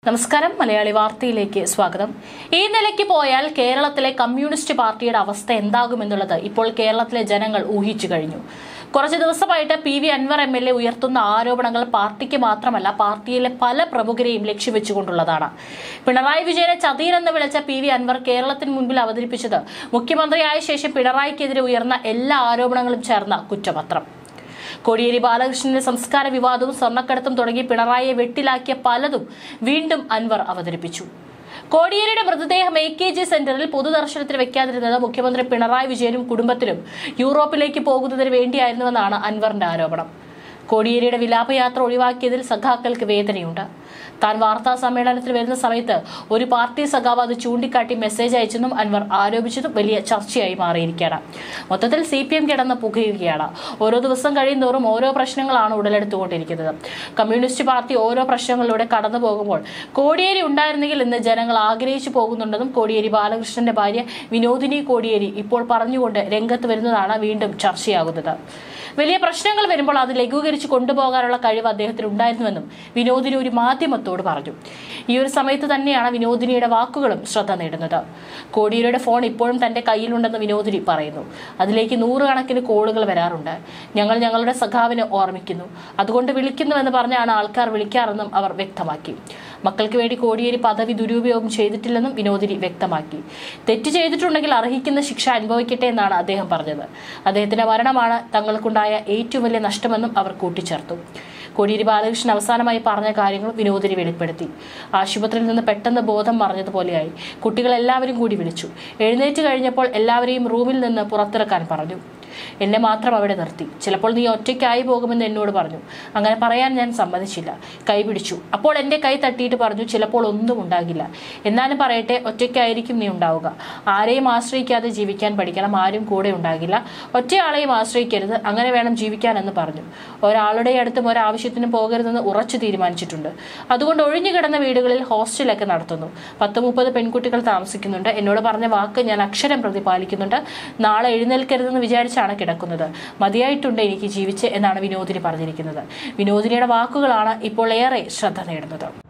നമസ്കാരം മലയാളി വാർത്തയിലേക്ക് സ്വാഗതം ഈ നിലയ്ക്ക് പോയാൽ കേരളത്തിലെ കമ്മ്യൂണിസ്റ്റ് പാർട്ടിയുടെ അവസ്ഥ എന്താകുമെന്നുള്ളത് ഇപ്പോൾ കേരളത്തിലെ ജനങ്ങൾ ഊഹിച്ചു കഴിഞ്ഞു കുറച്ച് ദിവസമായിട്ട് P V Anvar M L A ഉയർത്തുന്ന ആരോപണങ്ങൾ പാർട്ടിക്ക് മാത്രമല്ല പാർട്ടിയിലെ പല പ്രമുഖരെയും ലക്ഷ്യവെച്ചുകൊണ്ടുള്ളതാണ് പിണറായി വിജയനെ ചതിയനെന്ന് വിളിച്ച പി വി അൻവർ കേരളത്തിന് മുൻപിൽ അവതരിപ്പിച്ചത് മുഖ്യമന്ത്രിയായ ശേഷം പിണറായിക്കെതിരെ ഉയർന്ന എല്ലാ ആരോപണങ്ങളും ചേർന്ന കുറ്റപത്രം കോടിയേരി ബാലകൃഷ്ണന്റെ സംസ്കാര വിവാദവും സ്വർണ്ണക്കടത്തും തുടങ്ങി പിണറായിയെ വെട്ടിലാക്കിയ പലതും വീണ്ടും അൻവർ അവതരിപ്പിച്ചു കോടിയേരിയുടെ മൃതദേഹം എ കെ ജി സെന്ററിൽ പൊതുദർശനത്തിന് വെക്കാതിരുന്നത് മുഖ്യമന്ത്രി പിണറായി വിജയനും കുടുംബത്തിനും യൂറോപ്പിലേക്ക് പോകുന്നതിന് വേണ്ടിയായിരുന്നുവെന്നാണ് അൻവറിന്റെ ആരോപണം കോടിയേരിയുടെ വിലാപയാത്ര ഒഴിവാക്കിയതിൽ സഖാക്കൾക്ക് വേദനയുണ്ട് താൻ വാർത്താ സമ്മേളനത്തിൽ വരുന്ന സമയത്ത് ഒരു പാർട്ടി സഖാവ് അത് ചൂണ്ടിക്കാട്ടി മെസ്സേജ് അയച്ചെന്നും അൻവർ ആരോപിച്ചതും വലിയ ചർച്ചയായി മാറിയിരിക്കുകയാണ് മൊത്തത്തിൽ സി പി എം കിടന്ന് പുകയുകയാണ് ഓരോ ദിവസം കഴിയുന്തോറും ഓരോ പ്രശ്നങ്ങളാണ് ഉടലെടുത്തുകൊണ്ടിരിക്കുന്നത് കമ്മ്യൂണിസ്റ്റ് പാർട്ടി ഓരോ പ്രശ്നങ്ങളിലൂടെ കടന്നു പോകുമ്പോൾ കോടിയേരി ഉണ്ടായിരുന്നെങ്കിൽ ഇന്ന് ജനങ്ങൾ ആഗ്രഹിച്ചു പോകുന്നുണ്ടെന്നും കോടിയേരി ബാലകൃഷ്ണന്റെ ഭാര്യ വിനോദിനി കോടിയേരി ഇപ്പോൾ പറഞ്ഞുകൊണ്ട് രംഗത്ത് വരുന്നതാണ് വീണ്ടും ചർച്ചയാകുന്നത് വലിയ പ്രശ്നങ്ങൾ വരുമ്പോൾ അത് ലഘൂകരിച്ച് കൊണ്ടുപോകാനുള്ള കഴിവ് അദ്ദേഹത്തിന് ഉണ്ടായിരുന്നുവെന്നും വിനോദിനി ഒരു മാധ്യമത്തോട് പറഞ്ഞു ഈ ഒരു സമയത്ത് തന്നെയാണ് വിനോദിനിയുടെ വാക്കുകളും ശ്രദ്ധ നേടുന്നത് കോടിയേരിയുടെ ഫോൺ ഇപ്പോഴും തന്റെ കയ്യിലുണ്ടെന്ന് വിനോദിനി പറയുന്നു അതിലേക്ക് നൂറുകണക്കിന് കോളുകൾ വരാറുണ്ട് ഞങ്ങൾ ഞങ്ങളുടെ സഖാവിനെ ഓർമ്മിക്കുന്നു അതുകൊണ്ട് വിളിക്കുന്നുവെന്ന് പറഞ്ഞാണ് ആൾക്കാർ വിളിക്കാറെന്നും അവർ വ്യക്തമാക്കി മക്കൾക്ക് വേണ്ടി കോടിയേരി പദവി ദുരുപയോഗം ചെയ്തിട്ടില്ലെന്നും വിനോദിനി വ്യക്തമാക്കി തെറ്റ് ചെയ്തിട്ടുണ്ടെങ്കിൽ അർഹിക്കുന്ന ശിക്ഷ അനുഭവിക്കട്ടെ എന്നാണ് അദ്ദേഹം പറഞ്ഞത് അദ്ദേഹത്തിന്റെ മരണമാണ് തങ്ങൾക്കുണ്ടായ ഏറ്റവും വലിയ നഷ്ടമെന്നും അവർ കൂട്ടിച്ചേർത്തു കോടിയേരി ബാലകൃഷ്ണൻ അവസാനമായി പറഞ്ഞ കാര്യങ്ങൾ വിനോദിനി വെളിപ്പെടുത്തി ആശുപത്രിയിൽ നിന്ന് പെട്ടെന്ന് ബോധം മറഞ്ഞതുപോലെയായി കുട്ടികൾ എല്ലാവരും കൂടി വിളിച്ചു എഴുന്നേറ്റ് കഴിഞ്ഞപ്പോൾ എല്ലാവരെയും റൂമിൽ നിന്ന് പുറത്തിറക്കാൻ പറഞ്ഞു എന്നെ മാത്രം അവിടെ നിർത്തി ചിലപ്പോൾ നീ ഒറ്റയ്ക്കായി പോകുമെന്ന് എന്നോട് പറഞ്ഞു അങ്ങനെ പറയാൻ ഞാൻ സമ്മതിച്ചില്ല കൈ പിടിച്ചു അപ്പോൾ എൻ്റെ കൈ തട്ടിയിട്ട് പറഞ്ഞു ചിലപ്പോൾ ഒന്നും ഉണ്ടാകില്ല എന്നാലും പറയട്ടെ ഒറ്റയ്ക്കായിരിക്കും നീ ഉണ്ടാവുക ആരെയും ആശ്രയിക്കാതെ ജീവിക്കാൻ പഠിക്കണം ആരും കൂടെ ഉണ്ടാകില്ല ഒറ്റയാളെയും ആശ്രയിക്കരുത് അങ്ങനെ വേണം ജീവിക്കാനെന്ന് പറഞ്ഞു ഒരാളുടെ അടുത്തും ഒരാവശ്യത്തിനും പോകരുതെന്ന് ഉറച്ചു തീരുമാനിച്ചിട്ടുണ്ട് അതുകൊണ്ട് ഒഴിഞ്ഞു കിടന്ന വീടുകളിൽ ഹോസ്റ്റലൊക്കെ നടത്തുന്നു പത്ത് മുപ്പത് പെൺകുട്ടികൾ താമസിക്കുന്നുണ്ട് എന്നോട് പറഞ്ഞ വാക്ക് ഞാൻ അക്ഷരം പ്രതി പാലിക്കുന്നുണ്ട് നാളെ എഴുന്നേൽക്കരുതെന്ന് വിചാരിച്ചാണ് കിടക്കുന്നത് മതിയായിട്ടുണ്ട് എനിക്ക് ജീവിച്ച് എന്നാണ് വിനോദിനി പറഞ്ഞിരിക്കുന്നത് വിനോദിനിയുടെ വാക്കുകളാണ് ഇപ്പോൾ ഏറെ ശ്രദ്ധ നേടുന്നത്